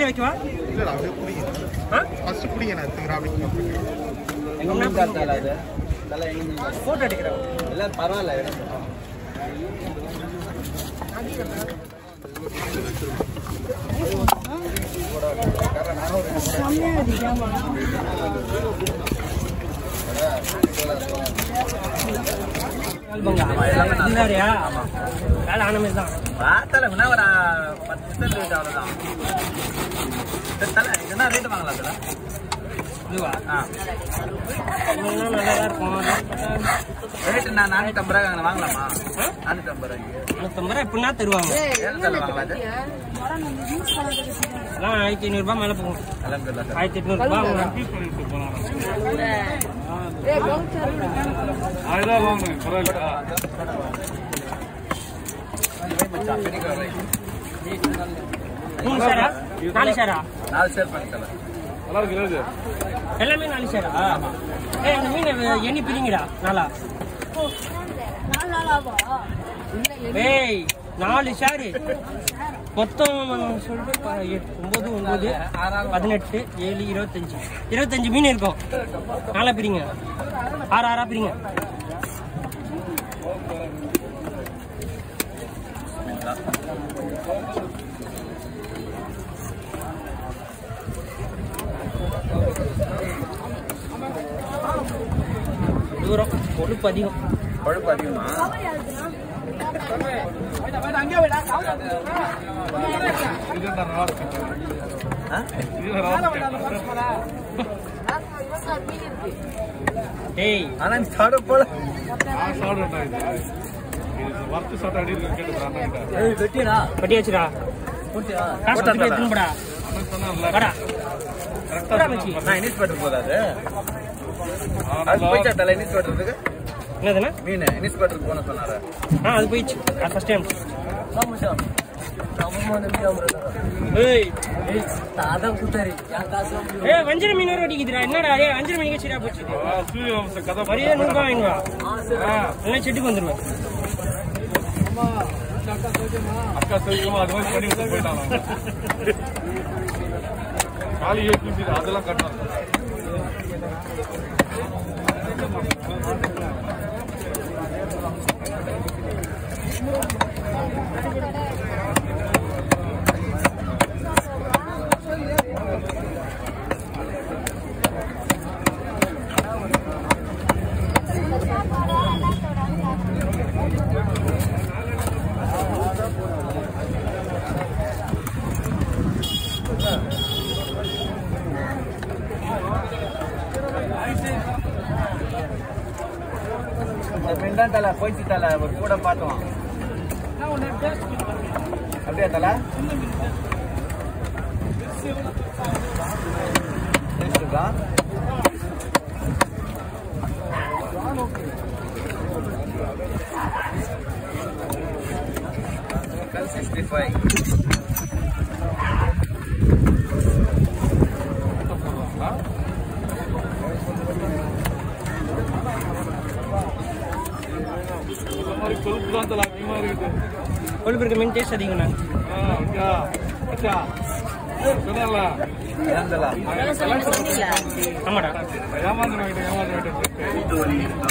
வைக்கவா இல்ல அப்படியே பிடிங்க ஆ ஃபர்ஸ்ட் பிடிங்க நான் எடுத்துக்கிறேன் அப்படி எங்க மீன் கார் தலை அது தலை எங்க மீன் கார் போட்டோ எடுக்கிறேன் இல்லை பரவாயில்ல எடுத்துக்கோ. இதுதாரியா வேலை ஆன மாதிரி தான் பார்த்தல என்ன ஒரு பத்து நிமிஷம் ரேட் அவ்வளோதான் சரி, தலை என்ன ரேட்டு வாங்கலாம் தலை இதுவா ஆ இன்னும் நல்லா தான் இருக்கும் ரேட்டு நான் நானூற்றம்பது ரூபாய் வாங்கலாமா நானூற்றம்பது ரூபாய்க்கு நூற்றம்பது ரூபா எப்படின்னா தருவாங்க ஏழு தலை வாங்கலாம் அது எல்லாம் ஆயிரத்தி ஐநூறுரூபா மேலே போகும் அலமதுல்லா சார் ஆயிரத்தி எட்நூறுபா மச்சான் பெரிய கவர் ரைட் மூணு சாரா நாலு சாரா நாலு சேர் பண்ணி தலை எல்லாமே நாலு சாரா ஏ அந்த மீன் எண்ணி பிரிங்கடா நாளா ஏய் நாலு ஷாரு மொத்தம் சொல்லிட்டு ப- எட்டு, ஒன்பது ஒன்பது பதினெட்டு ஏழு இருபத்தஞ்சு இருபத்தஞ்சு மீன் இருக்கும் நாலா பிரிங்க ஆறு ஆறா பிரிங்க தூரம் கொழுப்பு அதிகம் கொழுப்பு அதிகமா ஆ? ஏய் ஆனா நீ சாப்பிட போல ஏய், வெட்டிடா பட்டியாச்சுடா போட்டியா காசு போட்டா கொடுத்து தலை. திரும்படா வாடா வாடா மச்சி நான் இனிஸ்பெக்டர் போதா அது அது போயிச்சா தலை இனிஸ்பெக்டருக்கு என்னதுண்ணா மீன் இனிஸ்பெக்டருக்கு போன சொன்னாரு ஆ அது போயிடுச்சு அது ஃபர்ஸ்ட் டைம் ஏய் ஏய் வஞ்சர மீன் வர அடிக்குதுடா என்னடா ஏய் வஞ்சர மீன் சரியா போச்சு வரியே நூறு ரூபாய் வாங்குவா இல்லைன்னா செட்டுக்கு வந்துருவேன் அக்கா சைக்கிளமா அது மாதிரி பண்ணி விட்டு போயிட்டாங்க காலி ஏற்றி அதெல்லாம் கட்டணும் இந்த மீன் தான் தலை போயிடுச்சு தலை ஒரு கூட பார்த்தோம் அப்படியா தலை இருக்கா சிக்ஸ்டி ஃபைவ் இந்த மாதிரி கொழுப்பு தான் தலை அதிகமா இருக்குது கொழுப்பு இருக்க மீன் டேஸ்ட் அதிகம்ண்ணா ஆ, அக்கா அக்கா சொன்னல ஏன் தலை ஆமாடா ஏமாந்து வாங்கிட்டு ஏமாந்து வாங்கிட்டு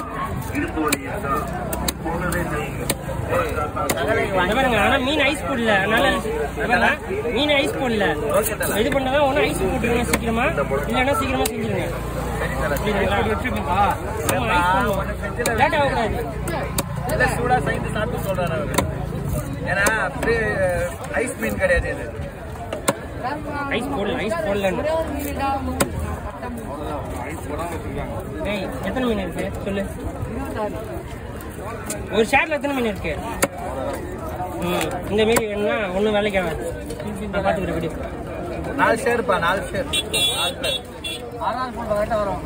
இந்த பாருங்க ஆனா மீன் ஐஸ் போடல அதனால இந்த பாருங்க, மீன் ஐஸ் போடல ஓகே தலை இது பண்ணதா ஒன்னும் ஐஸ் போட்டுருங்க சீக்கிரமா இல்லைன்னா சீக்கிரமா செஞ்சிருங்க புரியுதுங்களா? வச்சிருந்தா ஆமா, ஐஸ் போடணும் லேட் ஆகக்கூடாது இல்ல சூடா செய்து சாப்பிட்டு சொல்றாரு அவரு ஏன்னா அப்படியே ஐஸ் மீன் கிடையாது இது ஐஸ் போடல ஐஸ் போடலன்னு ஐஸ் போடாம வச்சிருக்காங்க ஏய் எத்தனை மீன் இருக்கு சொல்லு ஒரு ஷேர்ல எத்தனை மீன் இருக்கு ம் இந்த மாரி வேணும்னா ஒன்றும் வேலைக்கு ஆகாது நான் பார்த்துக்கிறேன் விடு நாலு ஷேர்ப்பா நாலு ஷேர் நாலு பேர் ஆறாவது போட்டு கரெக்டாக வரும்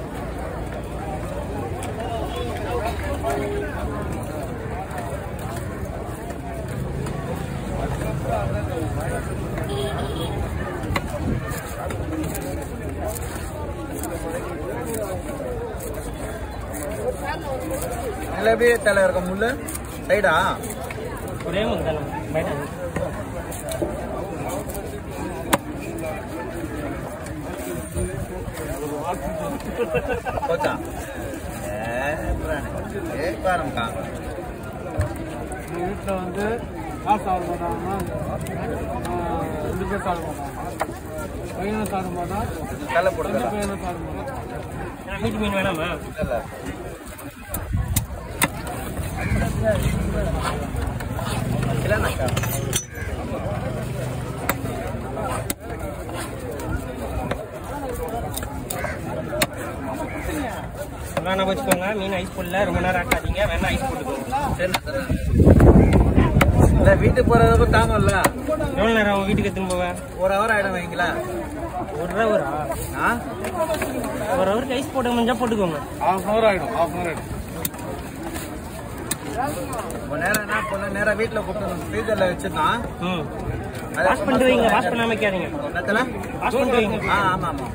நிலவே தலை இருக்க முள்ளு சைடா ஒரே முறை தானே பைட்டா போச்சா ஏ புராணே ஏ பாருங்கக்கா எங்கள் வீட்டில் வந்து யார் சாப்பிட மாட்டாங்கன்னா ஆஹ், ரெண்டு பேர் சாப்பிட மாட்டாங்க பையனும் சாப்பிட மாட்டான் கல்ல ரெண்டு போடுங்க பையனும் சாப்பிட மாட்டான் மீட்டு மீன் வேணாமா இல்ல இல்லைண்ணாக்கா வேணா வச்சுக்கோங்க மீன் ஐஸ் போடல ரொம்ப நேரம் ஆக்காதீங்க வேணா ஐஸ் போட்டுக்கோங்க சரிண்ணா சரிண்ணா இல்லை வீட்டுக்கு போகிறதுக்கும் தாங்கம்ல எவ்வளோ நேரம் உங்க வீட்டுக்கு எடுத்துன்னு போவேன் ஒரு ஹவர் ஆகிடும் வைங்களா ஒரு ஹவரா ஆ ஒரு ஹவருக்கு ஐஸ் போட்டு முடிஞ்சா போட்டுக்கோங்க ஹாஃப் அன் ஹவர் ஆகிடும் ஹாஃப் அன் ஹவர் ஆகிடும் ஒரு நேரம் என்ன பண்ண நேரம் வீட்டில் கூப்பிட்டு ஃப்ரீசரில் வச்சுருந்தான் ம் வாஷ் பண்ணிட்டு வைங்க வாஷ் பண்ணாம வைக்காதீங்க என்னத்தில் வாஷ் பண்ணிட்டு வைங்க ஆ ஆமாம் ஆமாம்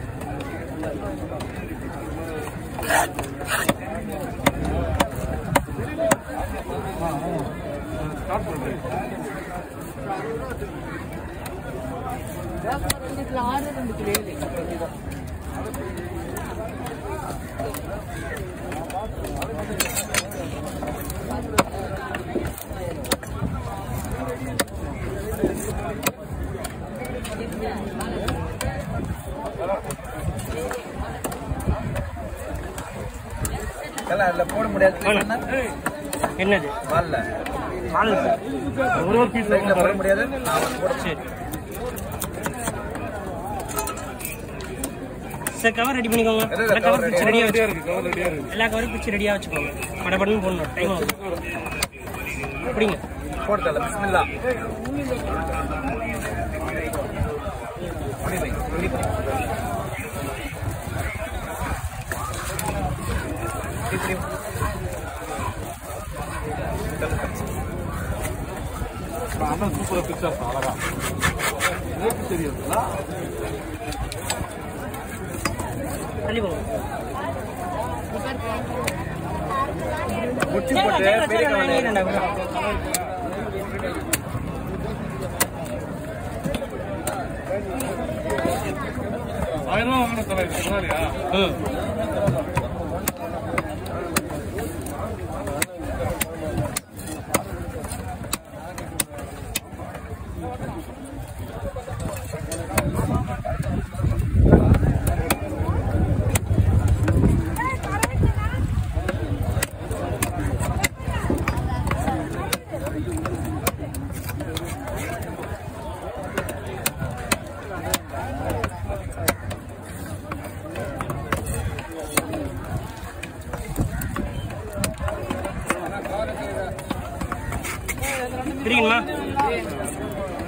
ஸ்டார்ட் பண்ணுறேன் இல்லை அதில் போட முடியாது என்னது வால்ல பால் ஒரு ஒரு பீஸ் சைடில் போட முடியாது நான் வந்து போட சரி சார் கவர் ரெடி பண்ணிக்கோங்க இல்ல, இல்ல, எல்லா கவர் cover பிடிச்சி ரெடியாக ரெடியாக வச்சு இருக்கு கவர் ரெடியாக இருக்கு எல்லா கவரும் பிடிச்சி ரெடியாக வச்சுக்கோங்க படபடன்னு போடணும் டைம் ஆகும் அப்படிங்க போடுதல்ல பிஸ்மில்லா புடி வை, புடி வை. புடி, புடி. அண்ணன் சூப்பராக பிக்சர்ஸ் அழகா எனக்கு தெரியுதுங்களா தள்ளி போங்க குச்சி போட்டு பெரிய கவலை வாங்கிடுறேன்டா, விடு. அதெல்லாம் வாங்கின தலை சொன்னாரியா ம் பிரிக்கணுமா